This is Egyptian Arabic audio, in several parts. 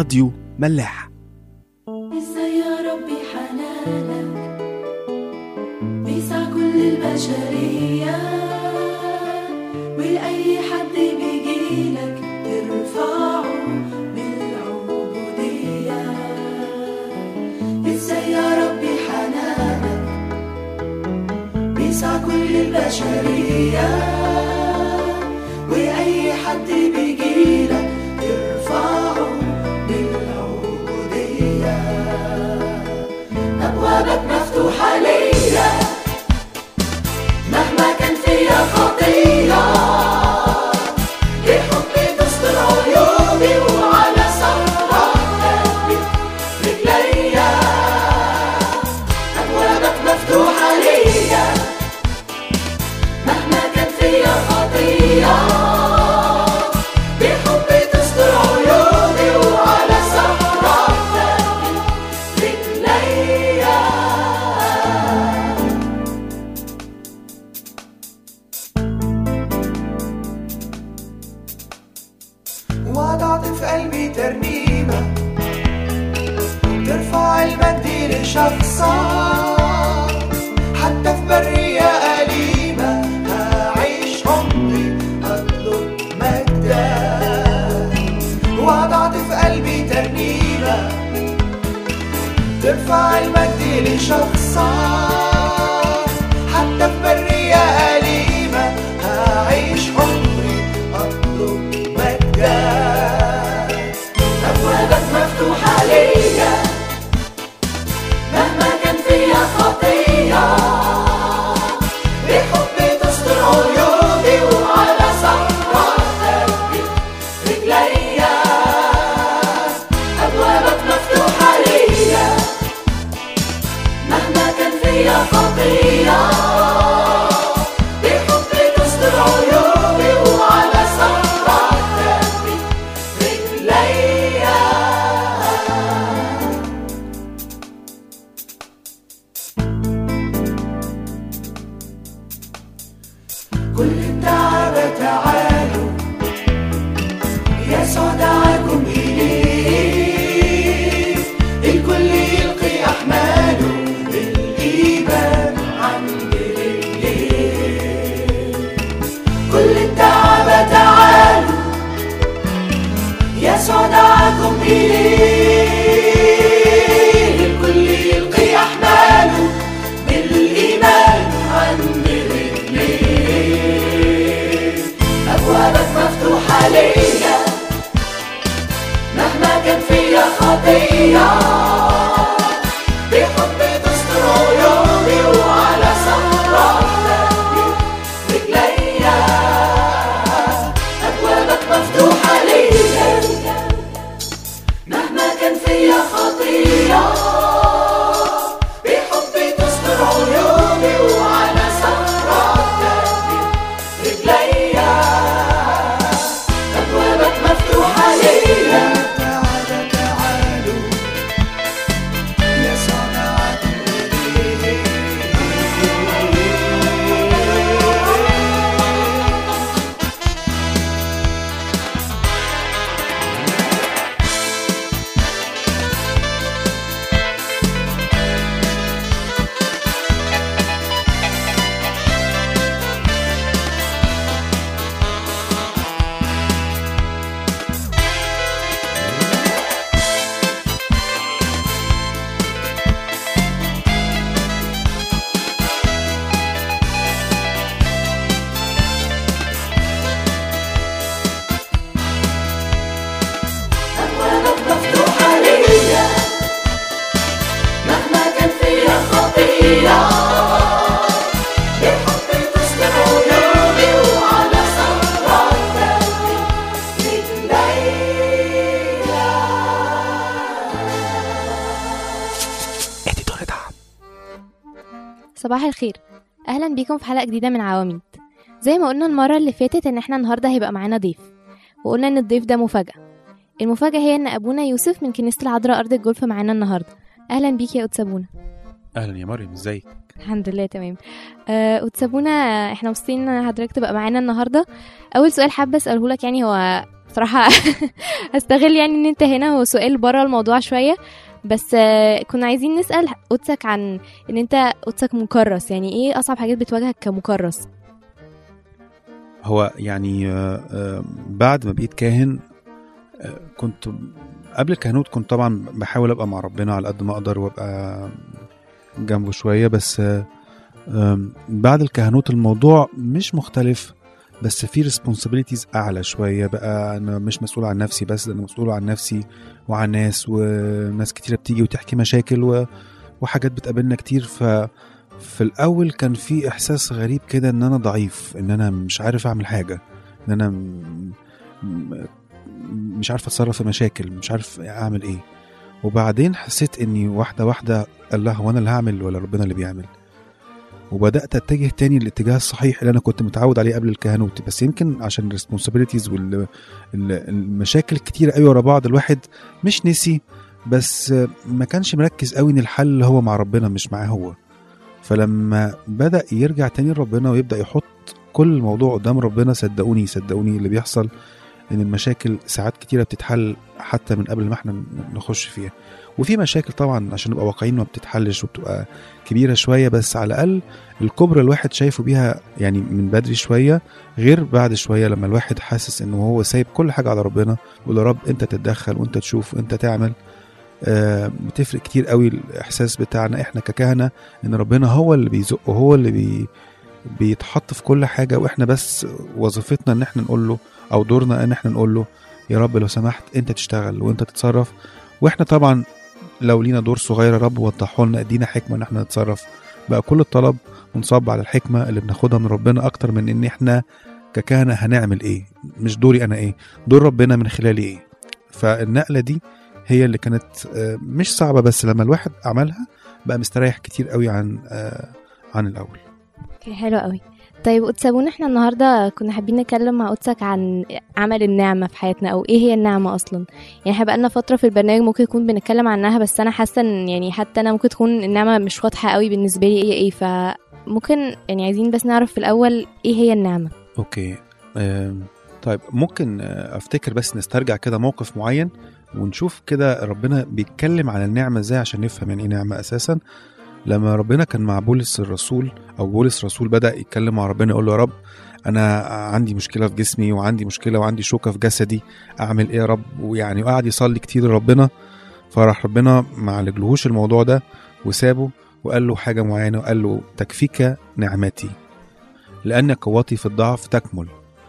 راديو ملاح ازاي يا ربي حنانك بيسع كل البشرية وأي حد بيجيلك ترفعه بالعبودية ازاي يا ربي حنانك بيسع كل البشرية وأي حد بيجيلك ترفعه بالعبودية أبوابك مفتوحة ليا مهما كان فيا خطية بحبي تستر عيوبي وعلى صخرة رجليا أبوابك مفتوحة ليا مهما كان فيا خطية بحبي تستر عيوبي وعلى صخرة رجليا وضعت في قلبي ترنيمة ترفع المجد لشخصك حتى في برية أليمة هعيش عمري أطلب مجدك وضعت في قلبي ترنيمة ترفع المجد لشخصك حتى في برية أليمة هعيش عمري أطلب مجدك أبوابك مفتوحة ليا مهما كان فيا خطية بحبي تستر عيوبي وعلى صخرة ثبت رجليا أبوابك مفتوحة ليا مهما كان فيا خطية بحبي تستر عيوبي وعلى صخرة ثبت رجليا كل التعب تعالوا يسوع دعاكم إليه الكل يلقي أحماله بالإيمان عند رجليه كل التعب تعالوا يسوع دعاكم إليه الكل يلقي أحماله بالإيمان عند رجليه أبوابك مفتوحة ليا مهما كان فيا خطية بحبي تستر عيوبي وعلى صخرة ثبت رجليا أبوابك مفتوحة ليا مهما كان فيا خطية بحبي تستر عيوبي وعلى صخرة ثبت رجليا أبوابك مفتوحة ليا تعالى تعالوا يسوع دعاكم إليه أبوابك مفتوحة ليا مهما كان فيا خطية بحبي تستر عيوبي وعلى صخرة ثبت رجليا اديتور دعم صباح الخير اهلا بيكم في حلقه جديده من عواميد زي ما قلنا المره اللي فاتت ان احنا النهارده هيبقى معانا ضيف وقلنا ان الضيف ده مفاجاه المفاجاه هي ان ابونا يوسف من كنيسه العذراء ارض الجولف معانا النهارده اهلا بيك يا قدس ابونا اهلا يا مريم ازيك الحمد لله تمام آه وتسابونا احنا مبسوطين ان حضرتك تبقى معانا النهارده اول سؤال حابه اساله لك يعني هو بصراحة هستغل يعني ان انت هنا هو سؤال بره الموضوع شوية بس آه، كنا عايزين نسأل قدسك عن ان انت قدسك مكرس يعني ايه اصعب حاجات بتواجهك كمكرس هو يعني آه، آه، بعد ما بقيت كاهن آه، كنت قبل الكهنوت كنت طبعا بحاول ابقى مع ربنا على قد ما اقدر وابقى جنبه شويه بس آه، آم، بعد الكهنوت الموضوع مش مختلف بس في responsibilities اعلى شويه بقى انا مش مسؤول عن نفسي بس ده انا مسؤول عن نفسي وعن ناس وناس كتيره بتيجي وتحكي مشاكل و... وحاجات بتقابلنا كتير ف في الاول كان في احساس غريب كده ان انا ضعيف ان انا مش عارف اعمل حاجه ان انا م... م... مش عارف اتصرف في مشاكل مش عارف اعمل ايه وبعدين حسيت اني واحده واحده الله هو انا اللي هعمل ولا ربنا اللي بيعمل وبدات اتجه تاني للاتجاه الصحيح اللي انا كنت متعود عليه قبل الكهنوت بس يمكن عشان الريسبونسابيلتيز والمشاكل كتير قوي ورا بعض الواحد مش نسي بس ما كانش مركز قوي ان الحل هو مع ربنا مش معاه هو فلما بدا يرجع تاني لربنا ويبدا يحط كل الموضوع قدام ربنا صدقوني صدقوني اللي بيحصل ان المشاكل ساعات كتيره بتتحل حتى من قبل ما احنا نخش فيها وفي مشاكل طبعا عشان نبقى واقعيين ما بتتحلش وبتبقى كبيره شويه بس على الاقل الكبرى الواحد شايفه بيها يعني من بدري شويه غير بعد شويه لما الواحد حاسس انه هو سايب كل حاجه على ربنا ويقول يا رب انت تتدخل وانت تشوف وانت تعمل آه، بتفرق كتير قوي الاحساس بتاعنا احنا ككهنه ان ربنا هو اللي بيزق وهو اللي بي بيتحط في كل حاجه واحنا بس وظيفتنا ان احنا نقول له او دورنا ان احنا نقول له يا رب لو سمحت انت تشتغل وانت تتصرف واحنا طبعا لو لينا دور صغير يا رب وضحه لنا ادينا حكمه ان احنا نتصرف بقى كل الطلب منصب على الحكمه اللي بناخدها من ربنا اكتر من ان احنا ككهنه هنعمل ايه مش دوري انا ايه دور ربنا من خلالي ايه فالنقله دي هي اللي كانت آه، مش صعبه بس لما الواحد عملها بقى مستريح كتير قوي عن آه، عن الاول اوكي حلو قوي طيب قدسابون احنا النهارده كنا حابين نتكلم مع قدسك عن عمل النعمه في حياتنا او ايه هي النعمه اصلا يعني احنا بقالنا فتره في البرنامج ممكن يكون بنتكلم عنها بس انا حاسه ان يعني حتى انا ممكن تكون النعمه مش واضحه قوي بالنسبه لي ايه ايه فممكن يعني عايزين بس نعرف في الاول ايه هي النعمه اوكي آم، طيب ممكن آه، افتكر بس نسترجع كده موقف معين ونشوف كده ربنا بيتكلم عن النعمه ازاي عشان نفهم يعني ايه نعمه اساسا لما ربنا كان مع بولس الرسول او بولس الرسول بدا يتكلم مع ربنا يقول له يا رب انا عندي مشكله في جسمي وعندي مشكله وعندي شوكه في جسدي اعمل ايه يا رب ويعني وقعد يصلي كتير لربنا فراح ربنا ما عالجلهوش الموضوع ده وسابه وقال له حاجه معينه وقال له تكفيك نعمتي لان قوتي في الضعف تكمل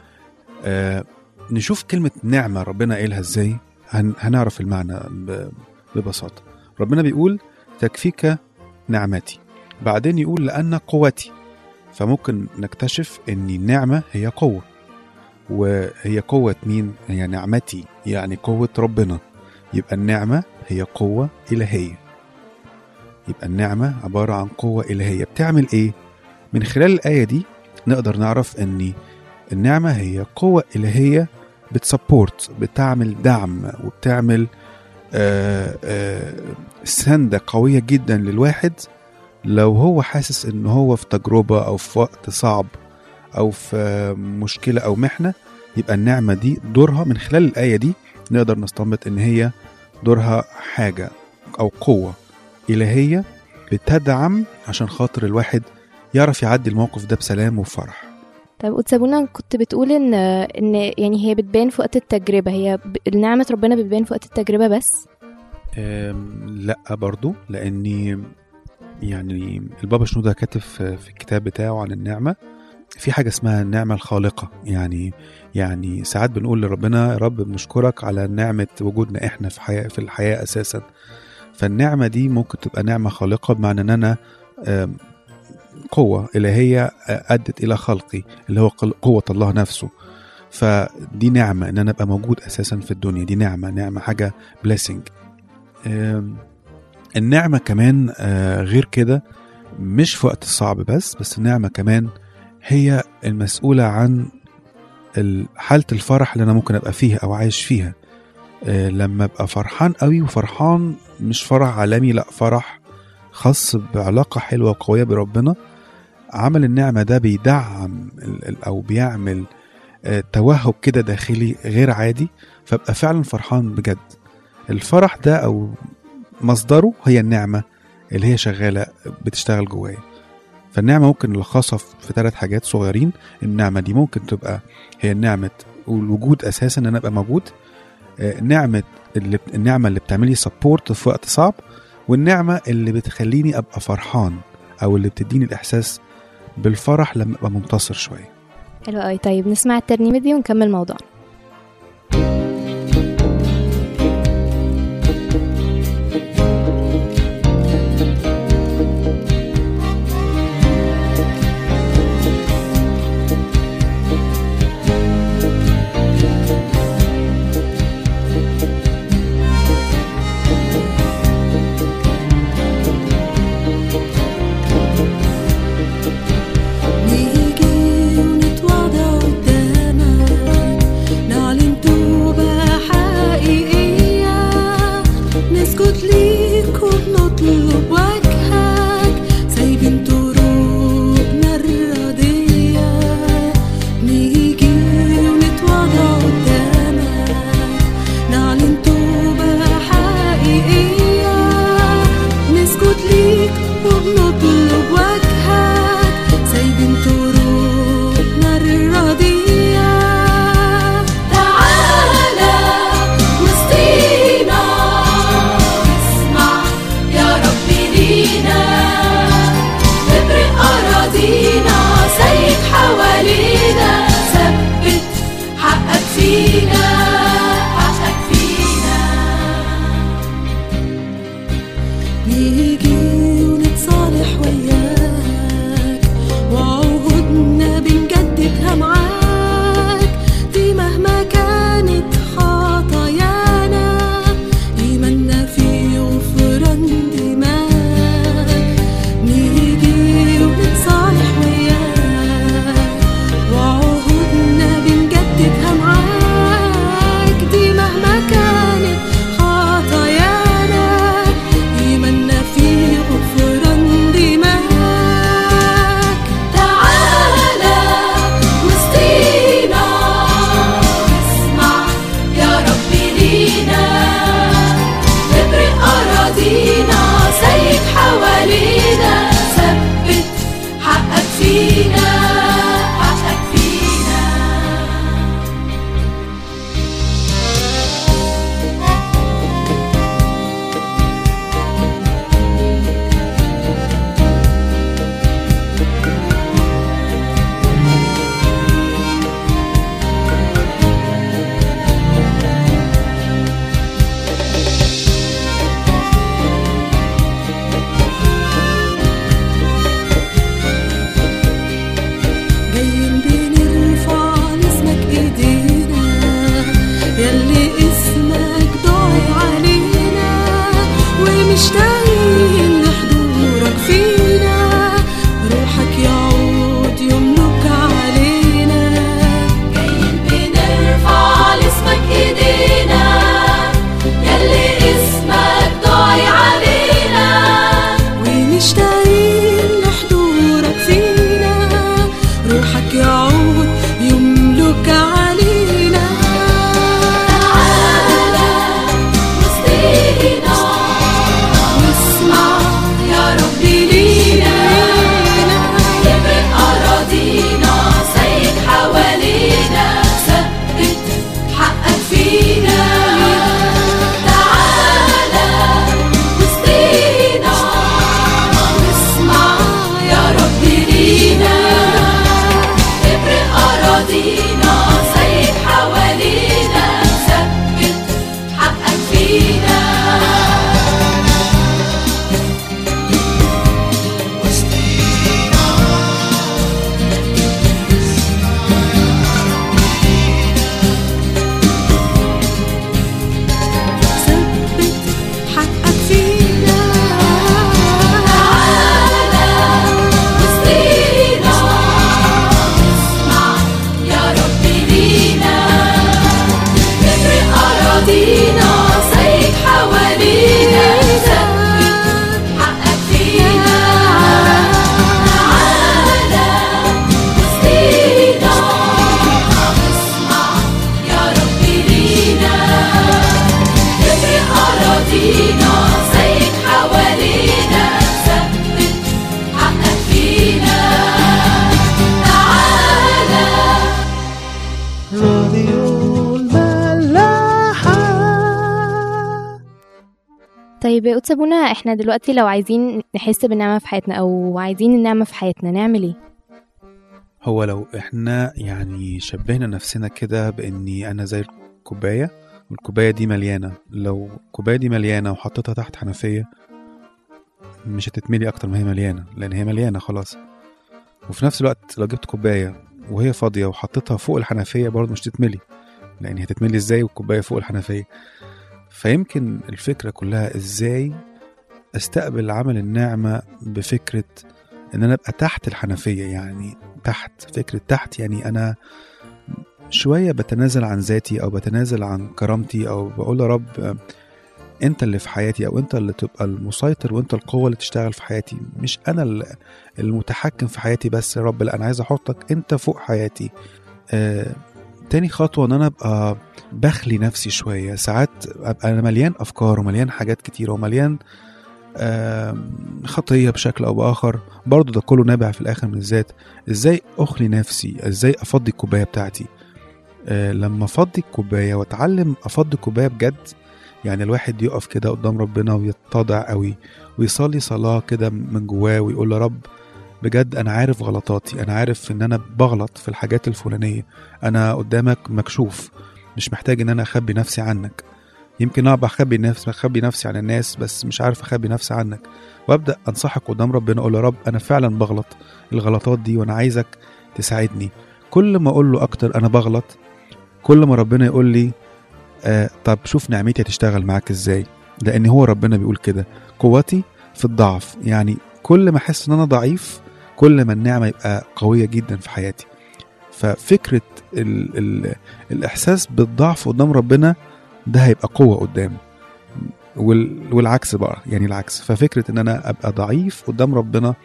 آه نشوف كلمه نعمه ربنا قايلها ازاي هن هنعرف المعنى ب- ببساطه ربنا بيقول تكفيك نعمتي بعدين يقول لأن قوتي فممكن نكتشف أن النعمة هي قوة وهي قوة مين؟ هي نعمتي يعني قوة ربنا يبقى النعمة هي قوة إلهية يبقى النعمة عبارة عن قوة إلهية بتعمل إيه؟ من خلال الآية دي نقدر نعرف أن النعمة هي قوة إلهية بتسبورت بتعمل دعم وبتعمل آه آه سندة قوية جدا للواحد لو هو حاسس ان هو في تجربة او في وقت صعب او في مشكلة او محنة يبقى النعمة دي دورها من خلال الآية دي نقدر نستنبط ان هي دورها حاجة او قوة إلهية بتدعم عشان خاطر الواحد يعرف يعدي الموقف ده بسلام وفرح طيب قدسابونا كنت بتقول ان ان يعني هي بتبان في وقت التجربه هي ب- نعمه ربنا بتبان في وقت التجربه بس أم، لا برضو لاني يعني البابا شنودة كاتب في في الكتاب بتاعه عن النعمة في حاجة اسمها النعمة الخالقة يعني يعني ساعات بنقول لربنا يا رب بنشكرك على نعمة وجودنا احنا في حياة في الحياة اساسا فالنعمة دي ممكن تبقى نعمة خالقة بمعنى ان انا أم، قوة إلهية أدت إلى خلقي اللي هو قل- قوة الله نفسه فدي نعمة إن أنا أبقى موجود أساسا في الدنيا دي نعمة نعمة حاجة blessing آم، النعمة كمان آه، غير كده مش في وقت الصعب بس بس النعمة كمان هي المسؤولة عن ال- حالة الفرح اللي أنا ممكن أبقى فيها أو عايش فيها آه، لما أبقى فرحان قوي وفرحان مش فرح عالمي لا فرح خاص بعلاقة حلوة وقوية بربنا عمل النعمة ده بيدعم ال- ال- أو بيعمل آه، توهج كده داخلي غير عادي فابقى فعلا فرحان بجد الفرح ده او مصدره هي النعمه اللي هي شغاله بتشتغل جوايا فالنعمه ممكن نلخصها في ثلاث حاجات صغيرين النعمه دي ممكن تبقى هي نعمه الوجود اساسا ان انا ابقى موجود آه، نعمه اللي النعمه اللي بتعملي سبورت في وقت صعب والنعمه اللي بتخليني ابقى فرحان او اللي بتديني الاحساس بالفرح لما ابقى منتصر شويه حلو قوي طيب نسمع الترنيمة دي ونكمل موضوعنا نيجي ونتواضع قدامك نعلن توبة حقيقية نسكت ليك وبنطلب وجهك سايبين طرقنا الردية نيجي ونتواضع قدامك نعلن توبة حقيقية نسكت ليك وبنطلب وجهك سايبين طرقنا الردية تعالى وسطينا اسمع يا رب لينا ابرق أراضينا سيد حوالينا ثبت حقك فينا حقك فينا نيجي ونتصالح وياك وعهودنا بنجددها معاك دي مهما كانت خطايانا إيماننا في غفران دماغك نيجي ونتصالح وياك وعهودنا بنجددها معاك دي مهما كانت خطايانا إيماننا في غفران دماغك تعالى وسطينا اسمع يا رب لينا ابرق أراضينا سيد حوالينا ثبت حقك فينا حقك فينا جايين بنرفع لاسمك ايدينا ياللي اسمك دعي علينا ومشتاقين لحضورك فينا روحك يعود يملك علينا جايين بنرفع لاسمك ايدينا ياللي اسمك ضايع علينا ومشتاقين لحضورك فينا روحك يعود يملك علينا تعالى وسطينا واسمع يا رب لينا ابرق أراضينا سيد حوالينا ثبت حقك فينا تعالى وسطينا واسمع يا رب لينا ابرق طيب يا قدس ابونا احنا دلوقتي لو عايزين نحس بالنعمة في حياتنا او عايزين النعمة في حياتنا نعمل ايه هو لو احنا يعني شبهنا نفسنا كده باني انا زي الكوبايه والكوبايه دي مليانه لو الكوبايه دي مليانه وحطيتها تحت حنفيه مش هتتملي اكتر ما هي مليانه لان هي مليانه خلاص وفي نفس الوقت لو جبت كوبايه وهي فاضيه وحطيتها فوق الحنفيه برضه مش تتملي لان هي هتتملي ازاي والكوبايه فوق الحنفيه فيمكن الفكره كلها ازاي استقبل عمل النعمه بفكره ان انا ابقى تحت الحنفيه يعني تحت فكره تحت يعني انا شويه بتنازل عن ذاتي او بتنازل عن كرامتي او بقول يا رب آه، انت اللي في حياتي او انت اللي تبقى المسيطر وانت القوه اللي تشتغل في حياتي مش انا ال- المتحكم في حياتي بس يا رب لا انا عايز احطك انت فوق حياتي آه تاني خطوه ان انا ابقى بخلي نفسي شويه ساعات ابقى انا مليان افكار ومليان حاجات كتيره ومليان آم، خطيه بشكل او باخر برضو ده كله نابع في الاخر من الذات ازاي اخلي نفسي ازاي افضي الكوبايه بتاعتي آه لما افضي الكوبايه واتعلم افضي الكوبايه بجد يعني الواحد يقف كده قدام ربنا ويتضع قوي ويصلي صلاه كده من جواه ويقول يا رب بجد انا عارف غلطاتي انا عارف ان انا بغلط في الحاجات الفلانيه انا قدامك مكشوف مش محتاج ان انا اخبي نفسي عنك يمكن ابقى اخبي نفسي اخبي نفسي عن الناس بس مش عارف اخبي نفسي عنك وابدا انصحك قدام ربنا اقول يا رب انا فعلا بغلط الغلطات دي وانا عايزك تساعدني كل ما اقول له اكتر انا بغلط كل ما ربنا يقول لي آه طب شوف نعمتي هتشتغل معاك ازاي لان هو ربنا بيقول كده قوتي في الضعف يعني كل ما احس ان انا ضعيف كل ما النعمه يبقى قويه جدا في حياتي ففكره ال ال الاحساس بالضعف قدام ربنا ده هيبقى قوه قدام وال والعكس بقى يعني العكس ففكره ان انا ابقى ضعيف قدام ربنا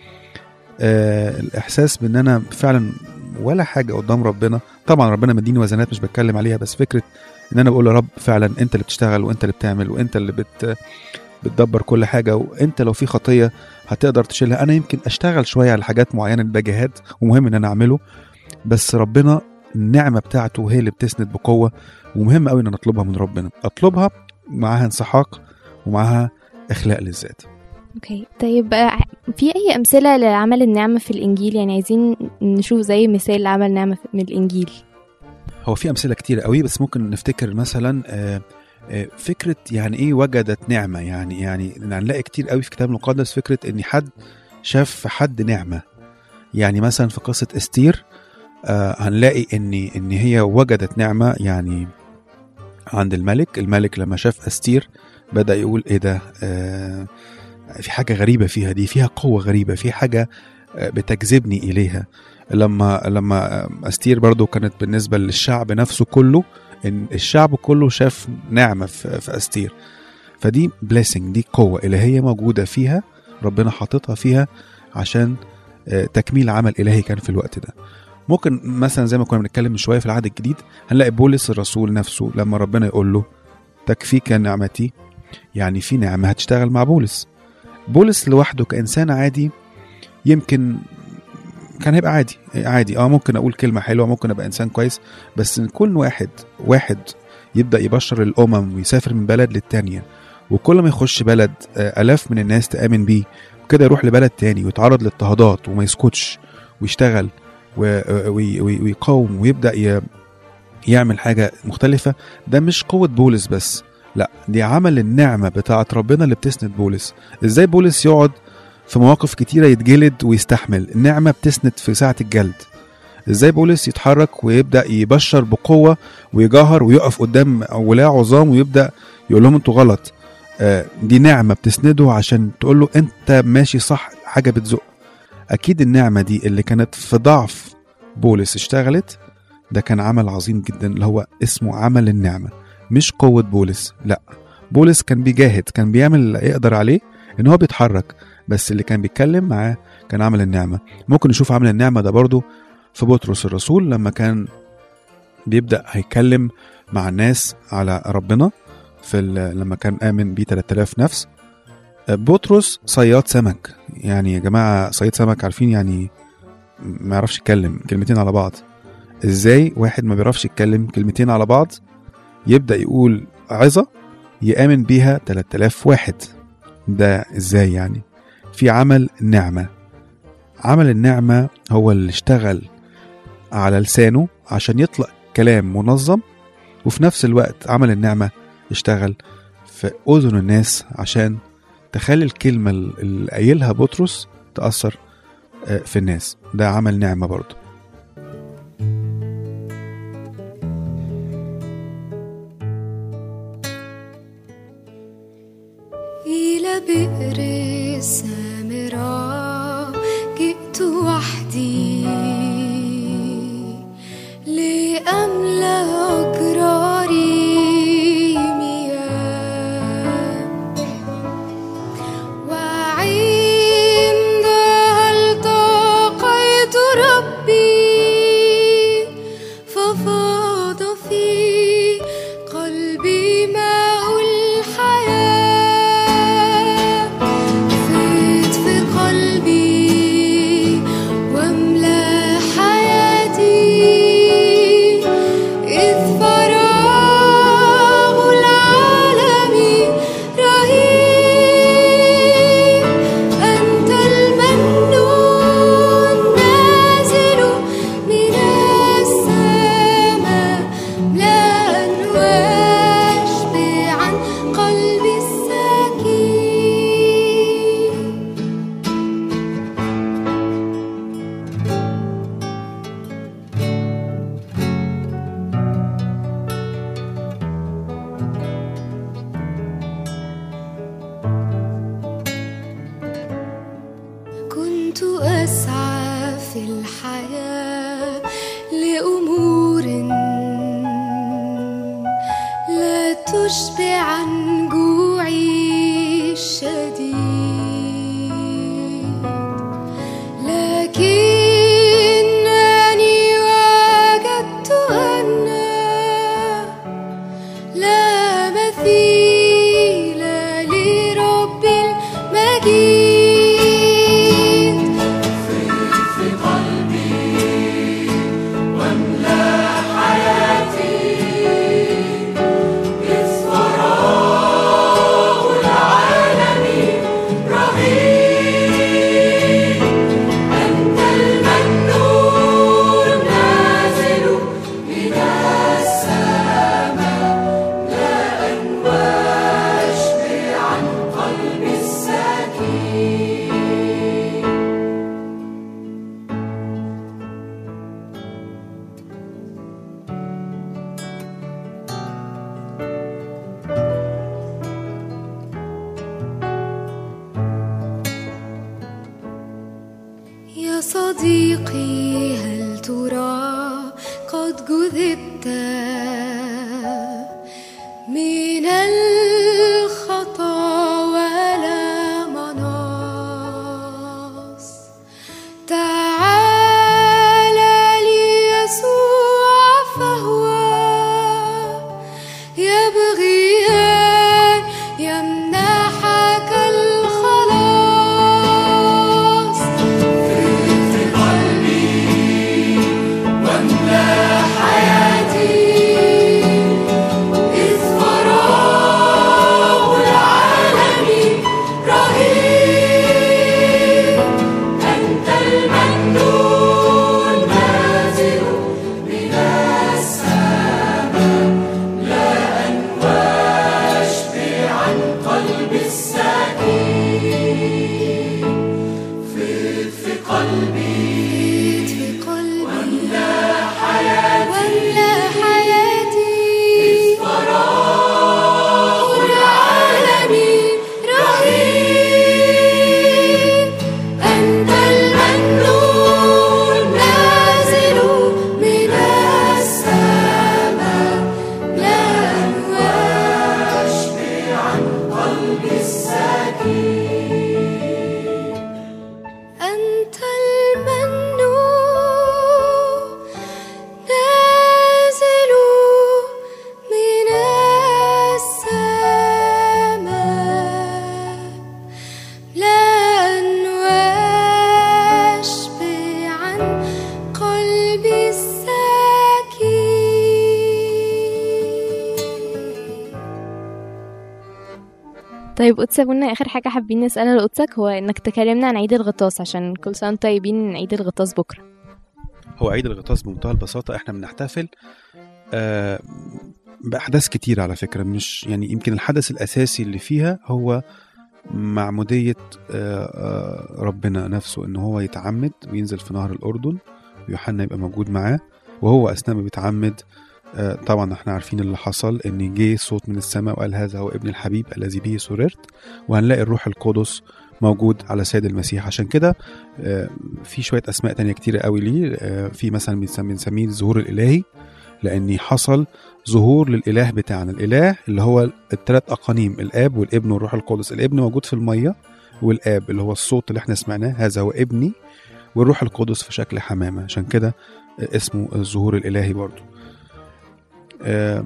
آه الاحساس بان انا فعلا ولا حاجه قدام ربنا طبعا ربنا مديني وزنات مش بتكلم عليها بس فكره ان انا بقول يا رب فعلا انت اللي بتشتغل وانت اللي بتعمل وانت اللي بت بتدبر كل حاجه وانت لو في خطيه هتقدر تشيلها انا يمكن اشتغل شويه على حاجات معينه ده جهاد ومهم ان انا اعمله بس ربنا النعمه بتاعته هي اللي بتسند بقوه ومهم قوي ان انا اطلبها من ربنا اطلبها معاها انسحاق ومعاها اخلاء للذات اوكي طيب آه، في اي امثله لعمل النعمه في الانجيل يعني عايزين نشوف زي مثال لعمل نعمه من الانجيل هو في امثله كتير قوي بس ممكن نفتكر مثلا آه، آه، فكره يعني ايه وجدت نعمه يعني يعني هنلاقي كتير قوي في الكتاب المقدس فكره ان حد شاف في حد نعمه يعني مثلا في قصه استير آه، هنلاقي ان ان هي وجدت نعمه يعني عند الملك الملك لما شاف استير بدا يقول ايه ده آه، في حاجه غريبه فيها دي فيها قوه غريبه في حاجه آه، بتجذبني اليها لما لما آه، استير برضو كانت بالنسبه للشعب نفسه كله ان الشعب كله شاف نعمه في, في استير فدي بليسنج دي قوه الهيه موجوده فيها ربنا حاططها فيها عشان آه، تكميل عمل الهي كان في الوقت ده ممكن مثلا زي ما كنا بنتكلم من شويه في العهد الجديد هنلاقي بولس الرسول نفسه لما ربنا يقول له تكفيك نعمتي يعني في نعمه هتشتغل مع بولس بولس لوحده كانسان عادي يمكن كان هيبقى عادي عادي اه ممكن اقول كلمه حلوه ممكن ابقى انسان كويس بس ان كل واحد واحد يبدا يبشر الامم ويسافر من بلد للتانيه وكل ما يخش بلد آه، الاف من الناس تامن بيه وكده يروح لبلد تاني ويتعرض لاضطهادات وما يسكتش ويشتغل و- وي- وي- ويقاوم ويبدا ي- يعمل حاجه مختلفه ده مش قوه بولس بس لا دي عمل النعمه بتاعت ربنا اللي بتسند بولس ازاي بولس يقعد في مواقف كتيرة يتجلد ويستحمل النعمة بتسند في ساعة الجلد ازاي بولس يتحرك ويبدأ يبشر بقوة ويجاهر ويقف قدام ولاة عظام ويبدأ يقول لهم انتوا غلط آه، دي نعمة بتسنده عشان تقول له انت ماشي صح حاجة بتزق اكيد النعمة دي اللي كانت في ضعف بولس اشتغلت ده كان عمل عظيم جدا اللي هو اسمه عمل النعمة مش قوة بولس لا بولس كان بيجاهد كان بيعمل اللي يقدر عليه ان هو بيتحرك بس اللي كان بيتكلم معاه كان عمل النعمة ممكن نشوف عمل النعمة ده برضو في بطرس الرسول لما كان بيبدأ هيتكلم مع الناس على ربنا في ال- لما كان آمن بيه 3000 نفس بطرس صياد سمك يعني يا جماعة صياد سمك عارفين يعني ما يعرفش يتكلم كلمتين على بعض ازاي واحد ما بيعرفش يتكلم كلمتين على بعض يبدأ يقول عظة يآمن بيها 3000 واحد ده ازاي يعني في عمل النعمة عمل النعمة هو اللي اشتغل على لسانه عشان يطلق كلام منظم وفي نفس الوقت عمل النعمة اشتغل في أذن الناس عشان تخلي الكلمة اللي قايلها بطرس تأثر آه، في الناس ده عمل نعمة برضه إلى بئر السامرة جئت وحدي لأملأ أجراري مياه وعندها التقيت ربي ففاض في قلبي ماء الحياة فيض في قلبي واملأ حياتي إذ فراغ العالم رهيب أنت المنون نازل من السماء ملأ واشبعا قلبي السكين كنت أسعى في الحياة لأمور لا تشبعن جوعي الشديد لكنني وجدت أن لا مثيل لرب المجيد يا صديقي هل ترى قد جذبت من الخطا ولا مناص تعال ليسوع فهو يبغي أن يمنحك الخلاص حياتي إذ فرغ طيب قدس ابونا اخر حاجه حابين نسالها لقدسك هو انك تكلمنا عن عيد الغطاس عشان كل سنه وانتم طيبين عيد الغطاس بكره هو عيد الغطاس بمنتهى البساطة احنا بنحتفل آه، بأحداث كتير على فكرة مش يعني يمكن الحدث الأساسي اللي فيها هو معمودية آه، آه، ربنا نفسه إن هو يتعمد وينزل في نهر الأردن ويوحنا يبقى موجود معاه وهو أثناء ما بيتعمد آه، طبعا احنا عارفين اللي حصل ان جه صوت من السماء وقال هذا هو ابن الحبيب الذي به سررت وهنلاقي الروح القدس موجود على سيد المسيح عشان كده آه، في شويه اسماء تانية كتيره قوي ليه آه، في مثلا بنسم- بنسميه الظهور الالهي لان حصل ظهور للاله بتاعنا الاله اللي هو الثلاث اقانيم الاب والابن والروح القدس الابن موجود في الميه والاب اللي هو الصوت اللي احنا سمعناه هذا هو ابني والروح القدس في شكل حمامه عشان كده آه، اسمه الظهور الالهي برضو آه،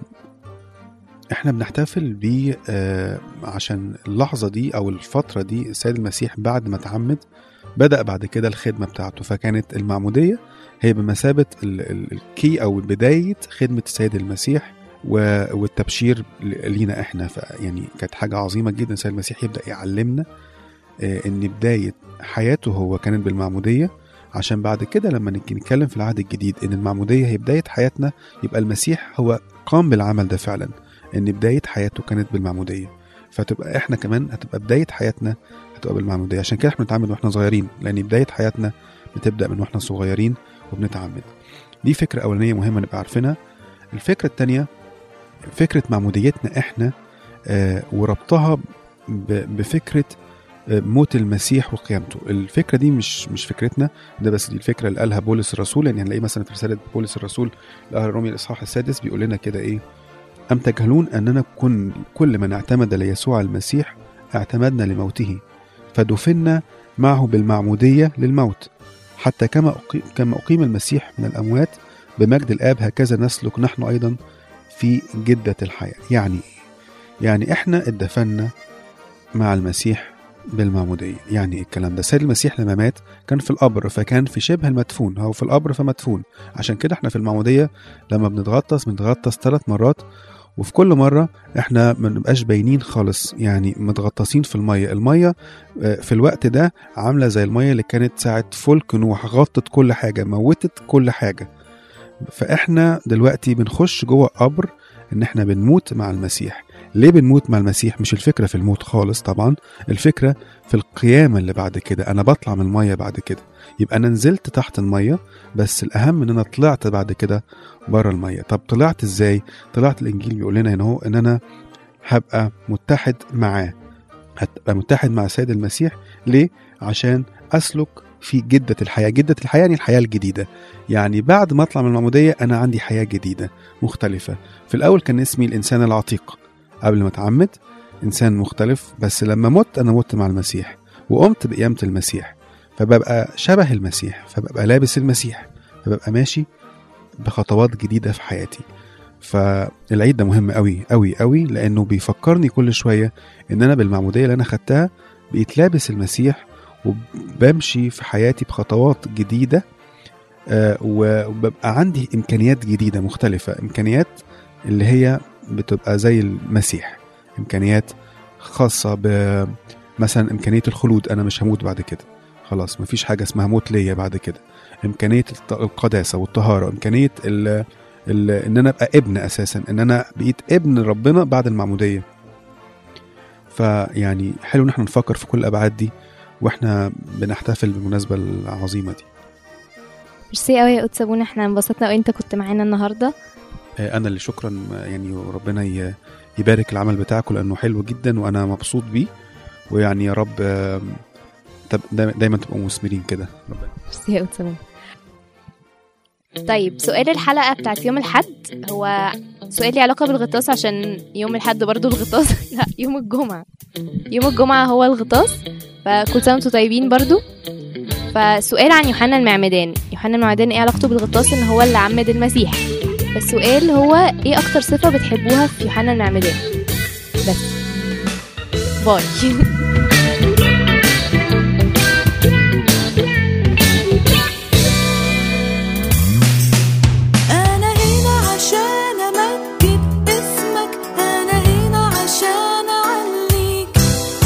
احنا بنحتفل ب آه، عشان اللحظه دي او الفتره دي السيد المسيح بعد ما اتعمد بدا بعد كده الخدمه بتاعته فكانت المعموديه هي بمثابه ال- ال- الكي او بدايه خدمه السيد المسيح و- والتبشير ل- لينا احنا فيعني كانت حاجه عظيمه جدا السيد المسيح يبدا يعلمنا آه، ان بدايه حياته هو كانت بالمعموديه عشان بعد كده لما نيجي نتكلم في العهد الجديد ان المعموديه هي بدايه حياتنا يبقى المسيح هو قام بالعمل ده فعلا ان بدايه حياته كانت بالمعموديه فتبقى احنا كمان هتبقى بدايه حياتنا هتبقى بالمعموديه عشان كده احنا بنتعمد واحنا صغيرين لان بدايه حياتنا بتبدا من واحنا صغيرين وبنتعمد دي فكره اولانيه مهمه نبقى عارفينها الفكره الثانيه فكره معموديتنا احنا آه وربطها ب- بفكره آه، موت المسيح وقيامته الفكره دي مش مش فكرتنا ده بس دي الفكره اللي قالها بولس الرسول يعني هنلاقيه مثلا في رساله بولس الرسول لاهل روميا الاصحاح السادس بيقول لنا كده ايه أم تجهلون أننا كن كل من اعتمد ليسوع المسيح اعتمدنا لموته فدفنا معه بالمعمودية للموت حتى كما أقيم, كما أقيم المسيح من الأموات بمجد الآب هكذا نسلك نحن أيضا في جدة الحياة يعني إيه؟ يعني إحنا اتدفنا مع المسيح بالمعمودية يعني إيه الكلام ده سيد المسيح لما مات كان في القبر فكان في شبه المدفون هو في القبر فمدفون عشان كده احنا في المعمودية لما بنتغطس بنتغطس ثلاث مرات وفي كل مرة احنا ما بنبقاش باينين خالص يعني متغطسين في المية المية آه، في الوقت ده عاملة زي المية اللي كانت ساعة فلك نوح غطت كل حاجة موتت كل حاجة فاحنا دلوقتي بنخش جوه قبر ان احنا بنموت مع المسيح ليه بنموت مع المسيح مش الفكرة في الموت خالص طبعا الفكرة في القيامة اللي بعد كده انا بطلع من المية بعد كده يبقى انا نزلت تحت المية بس الاهم ان انا طلعت بعد كده بره المية طب طلعت ازاي طلعت الانجيل بيقول لنا هنا هو ان انا هبقى متحد معاه هتبقى متحد مع السيد المسيح ليه عشان اسلك في جدة الحياة جدة الحياة يعني الحياة الجديدة يعني بعد ما اطلع من المعمودية انا عندي حياة جديدة مختلفة في الاول كان اسمي الانسان العتيق قبل ما اتعمد انسان مختلف بس لما مت انا مت مع المسيح وقمت بقيامة المسيح فببقى شبه المسيح فببقى لابس المسيح فببقى ماشي بخطوات جديدة في حياتي فالعيد ده مهم قوي قوي قوي لانه بيفكرني كل شويه ان انا بالمعموديه اللي انا خدتها بقيت لابس المسيح وبمشي في حياتي بخطوات جديده آه، وببقى عندي امكانيات جديده مختلفه امكانيات اللي هي بتبقى زي المسيح امكانيات خاصه ب مثلا امكانيه الخلود انا مش هموت بعد كده خلاص مفيش حاجه اسمها موت ليا بعد كده امكانيه الط- القداسه والطهاره امكانيه ال ال ان انا ابقى ابن اساسا ان انا بقيت ابن ربنا بعد المعموديه فيعني حلو ان احنا نفكر في كل الابعاد دي واحنا بنحتفل بالمناسبه العظيمه دي ميرسي قوي يا قدس ابونا احنا انبسطنا قوي انت كنت معانا النهارده آه، انا اللي شكرا آه، يعني وربنا ي- يبارك العمل بتاعكم لانه حلو جدا وانا مبسوط بيه ويعني يا رب آه، تب- دايما دايما تبقوا مثمرين كده ربنا ميرسي يا قدس ابونا طيب سؤال الحلقة بتاعت يوم الحد هو سؤال ليه علاقة بالغطاس عشان يوم الحد برضو الغطاس لا يوم الجمعة يوم الجمعة هو الغطاس فكل سنة وانتم طيبين برضو فسؤال عن يوحنا المعمدان يوحنا المعمدان ايه علاقته بالغطاس ان هو اللي عمد المسيح فالسؤال هو ايه اكتر صفة بتحبوها في يوحنا المعمدان بس باي أنا هنا عشان أمجد اسمك أنا هنا عشان أعليك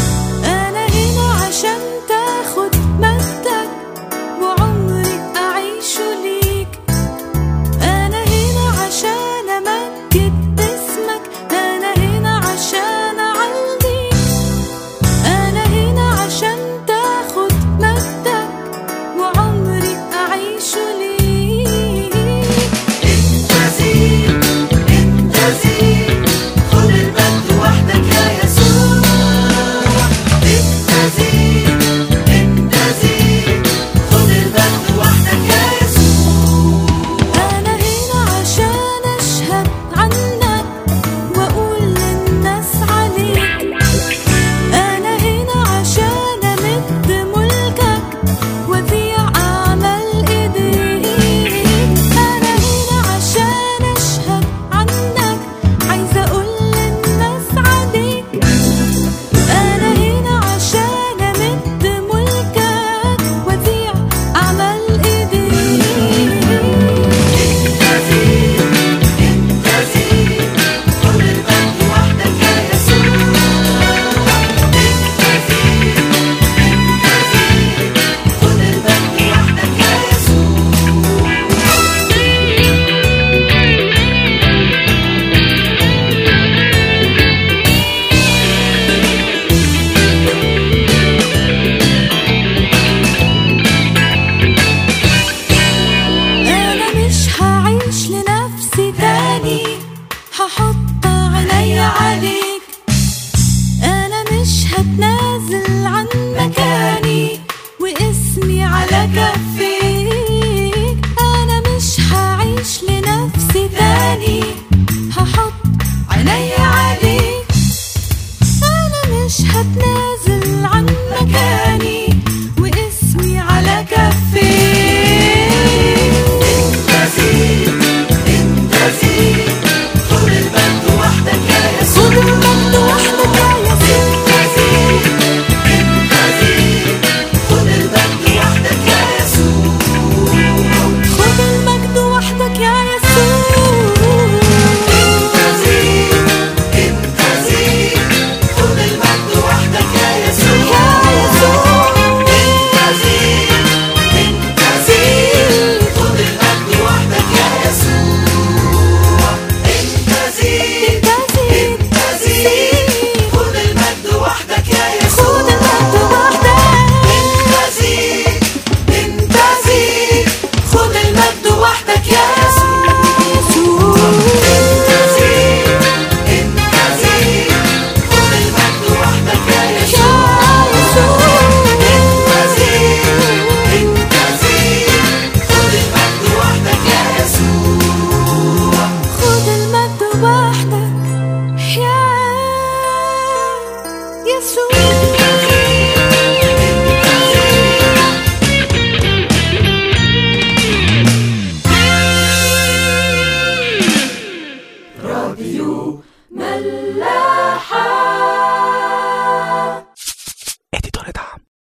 فلاحة